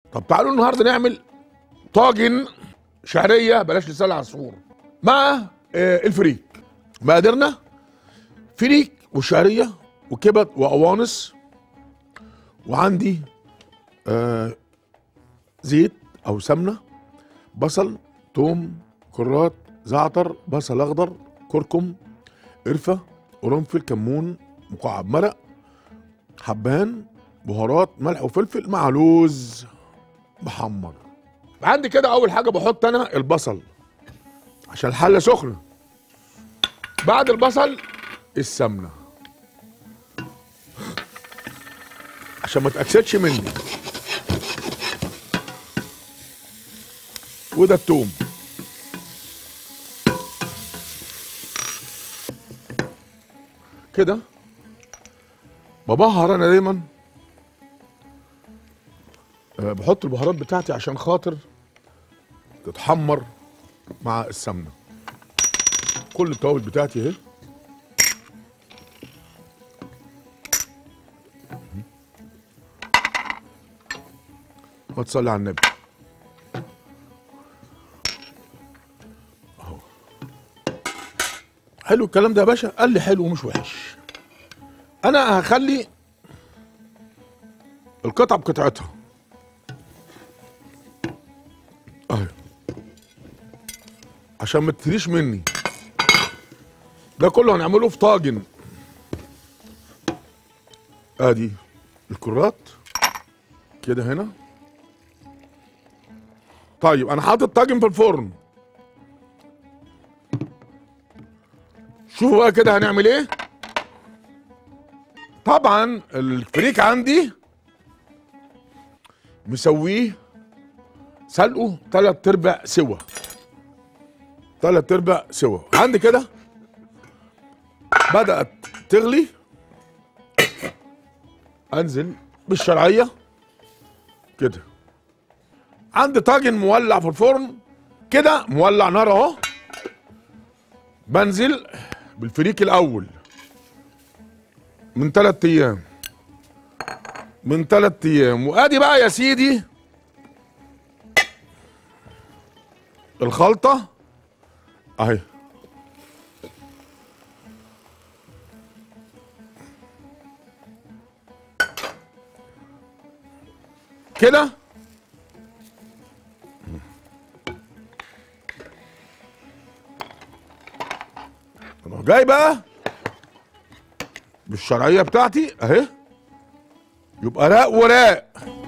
طب تعالوا النهارده نعمل طاجن شعريه بلاش لسان العصفور مع آه، الفريك مقاديرنا فريك وشعريه وكبد وقوانص وعندي آه زيت او سمنه بصل توم كرات زعتر بصل اخضر كركم قرفه قرنفل كمون مكعب مرق حبان بهارات ملح وفلفل مع لوز محمر عندي كده اول حاجه بحط انا البصل عشان الحله سخنه بعد البصل السمنه عشان ما تاكسدش مني وده التوم كده ببهر انا دايما آه، بحط البهارات بتاعتي عشان خاطر تتحمر مع السمنه كل التوابل بتاعتي اهي ما تصلي على النبي اهو حلو الكلام ده يا باشا قال لي حلو ومش وحش انا هخلي القطعه بقطعتها اهي عشان ما تتريش مني ده كله هنعمله في طاجن ادي الكرات كده هنا طيب انا حاطط طاجن في الفرن شوفوا بقى كده هنعمل ايه طبعا الفريك عندي مسويه سلقه تلات ارباع سوا تلات ارباع سوا عندي كده بدأت تغلي انزل بالشرعية كده عندي طاجن مولع في الفرن كده مولع نار اهو بنزل بالفريك الاول من ثلاث ايام من ثلاث ايام وادي بقى يا سيدي الخلطه اهي كده انا جاي بقى بالشرعيه بتاعتي اهي يبقى راق وراق